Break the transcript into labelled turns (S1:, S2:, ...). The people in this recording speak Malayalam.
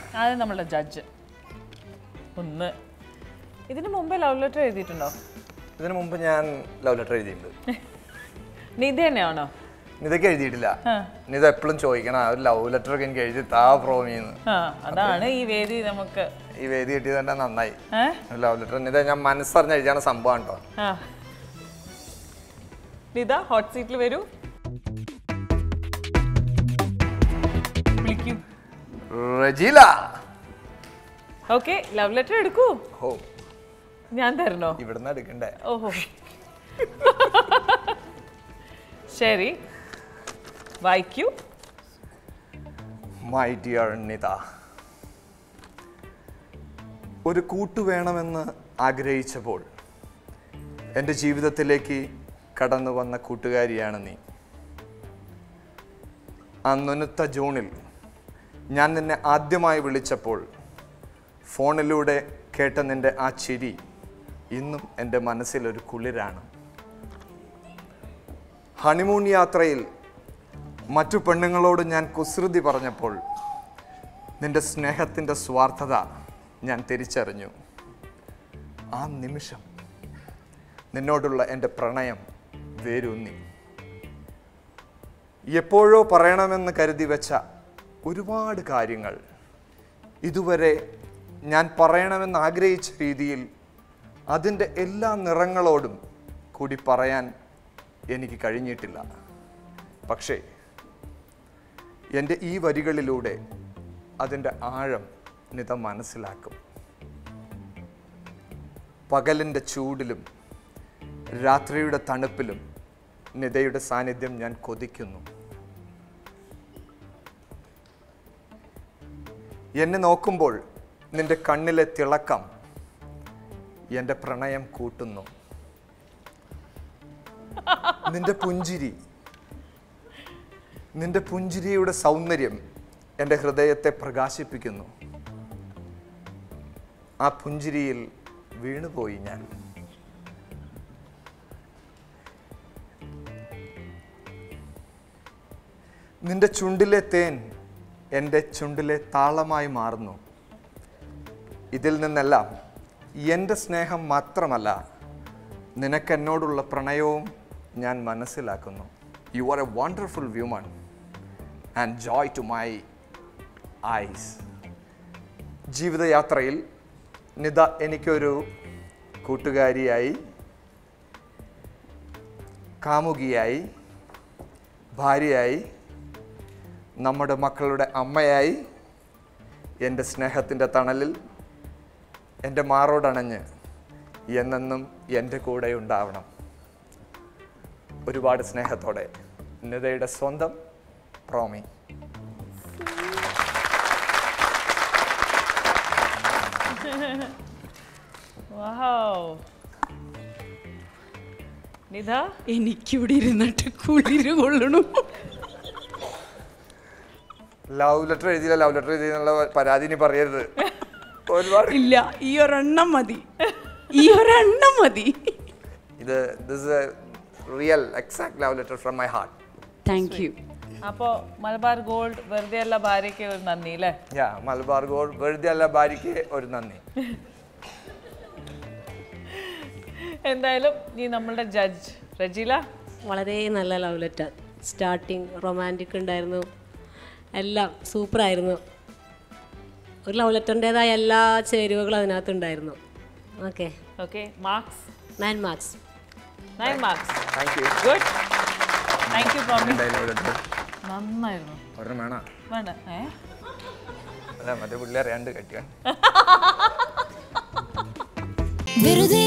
S1: ആദ്യം നമ്മളുടെ ജഡ്ജ് ഒന്ന് ഇതിന് മുമ്പേ ലവ് ലെറ്റർ എഴുതിയിട്ടുണ്ടോ
S2: ഇതിനു മുമ്പ് ഞാൻ ലവ് ലെറ്റർ എഴുതിയിട്ടുണ്ട്
S1: നിധ തന്നെയാണോ
S2: ഇതൊക്കെ എഴുതിയിട്ടില്ല ഇത് എപ്പോഴും ചോദിക്കണം ഒരു ലവ് ലെറ്റർ ഒക്കെ എനിക്ക് എഴുതി താ പ്രോമിന്ന്
S1: ആ അതാണ് ഈ വേദി നമുക്ക്
S2: ഈ വേദി കിട്ടിയത് തന്നെ നന്നായി
S1: ഏ
S2: ലവ് ലെറ്റർ ഇത് ഞാൻ മനസ്സറിഞ്ഞ് എഴുതിയാണ് സംഭവം കേട്ടോ
S1: ആ നിധ ഹോട്ട് സീറ്റിൽ വരൂ വിളിക്കൂ
S2: റജീല
S1: ഓക്കെ ലവ് ലെറ്റർ എടുക്കൂ
S2: ഓ
S1: ഞാൻ തരണോ
S2: ഇവിടുന്ന് എടുക്കണ്ടേ
S1: ഓഹോ ശരി വായിക്കൂ
S2: മൈ ഡിയർ നിത ഒരു കൂട്ടു വേണമെന്ന് ആഗ്രഹിച്ചപ്പോൾ എൻ്റെ ജീവിതത്തിലേക്ക് കടന്നു വന്ന കൂട്ടുകാരിയാണ് നീ അന്നൊനുത്ത ജൂണിൽ ഞാൻ നിന്നെ ആദ്യമായി വിളിച്ചപ്പോൾ ഫോണിലൂടെ കേട്ട നിന്റെ ആ ചിരി ഇന്നും എൻ്റെ മനസ്സിലൊരു കുളിരാണ് ഹണിമൂൺ യാത്രയിൽ മറ്റു പെണ്ണുങ്ങളോട് ഞാൻ കുസൃതി പറഞ്ഞപ്പോൾ നിന്റെ സ്നേഹത്തിൻ്റെ സ്വാർത്ഥത ഞാൻ തിരിച്ചറിഞ്ഞു ആ നിമിഷം നിന്നോടുള്ള എൻ്റെ പ്രണയം വേരൂന്നി എപ്പോഴോ പറയണമെന്ന് കരുതി വെച്ച ഒരുപാട് കാര്യങ്ങൾ ഇതുവരെ ഞാൻ പറയണമെന്ന് ആഗ്രഹിച്ച രീതിയിൽ അതിൻ്റെ എല്ലാ നിറങ്ങളോടും കൂടി പറയാൻ എനിക്ക് കഴിഞ്ഞിട്ടില്ല പക്ഷേ എൻ്റെ ഈ വരികളിലൂടെ അതിൻ്റെ ആഴം നിത മനസ്സിലാക്കും പകലിൻ്റെ ചൂടിലും രാത്രിയുടെ തണുപ്പിലും നിതയുടെ സാന്നിധ്യം ഞാൻ കൊതിക്കുന്നു എന്നെ നോക്കുമ്പോൾ നിന്റെ കണ്ണിലെ തിളക്കം എൻ്റെ പ്രണയം കൂട്ടുന്നു നിന്റെ പുഞ്ചിരി നിന്റെ പുഞ്ചിരിയുടെ സൗന്ദര്യം എൻ്റെ ഹൃദയത്തെ പ്രകാശിപ്പിക്കുന്നു ആ പുഞ്ചിരിയിൽ വീണുപോയി ഞാൻ നിന്റെ ചുണ്ടിലെ തേൻ എൻ്റെ ചുണ്ടിലെ താളമായി മാറുന്നു ഇതിൽ നിന്നെല്ലാം എൻ്റെ സ്നേഹം മാത്രമല്ല നിനക്കെന്നോടുള്ള പ്രണയവും ഞാൻ മനസ്സിലാക്കുന്നു you are a wonderful woman and joy to my eyes ജീവിതയാത്രയിൽ നിത എനിക്കൊരു കൂട്ടുകാരിയായി കാമുകിയായി ഭാര്യയായി നമ്മുടെ മക്കളുടെ അമ്മയായി എൻ്റെ സ്നേഹത്തിൻ്റെ തണലിൽ എൻ്റെ മാറോടണഞ്ഞ് എന്നെന്നും എൻ്റെ കൂടെ ഉണ്ടാവണം ഒരുപാട് സ്നേഹത്തോടെ നിതയുടെ സ്വന്തം പ്രോമി
S1: വൗ. നിധ
S3: എനിക്കിവിടെ ഇരുന്നിട്ട് കുളിര് കൊള്ളണു
S2: ലവ് ലെറ്റർ എഴുതിയില്ല ലവ് ലെറ്റർ എഴുതിയെന്നുള്ള പരാതി ഇനി പറയരുത് ഒരുപാട്
S3: ഇല്ല ഈ ഒരെണ്ണം മതി ഈ ഒരെണ്ണം മതി
S2: ഇത് this a real exact love letter from my heart
S3: thank you
S1: അപ്പോ മലബാർ ഗോൾഡ് വെറുതെ അല്ല ഭാര്യയ്ക്ക് ഒരു നന്ദി അല്ലേ
S2: യാ മലബാർ ഗോൾഡ് വെറുതെ അല്ല ഭാര്യയ്ക്ക് ഒരു നന്ദി
S1: എന്തായാലും നീ നമ്മളുടെ ജഡ്ജ് റജീല
S4: വളരെ നല്ല ലവ് ലെറ്റർ സ്റ്റാർട്ടിങ് റൊമാൻറ്റിക് ഉണ്ടായിരുന്നു എല്ലാം സൂപ്പറായിരുന്നു ഒരു ലവ് ലെറ്ററിൻ്റെതായ എല്ലാ ചേരുവകളും അതിനകത്തുണ്ടായിരുന്നു okay
S1: okay marks
S4: nine marks
S1: nine marks
S2: thank you
S1: good thank you promise
S2: love letter
S1: നന്നായിരുന്നു
S2: ഒരെണ്ണം വേണം
S1: വേണ്ട ഏ
S2: അല്ല മറ്റേ പുള്ളി അറിയാണ്ട് കെട്ടിയാണ്
S5: വെറുതെ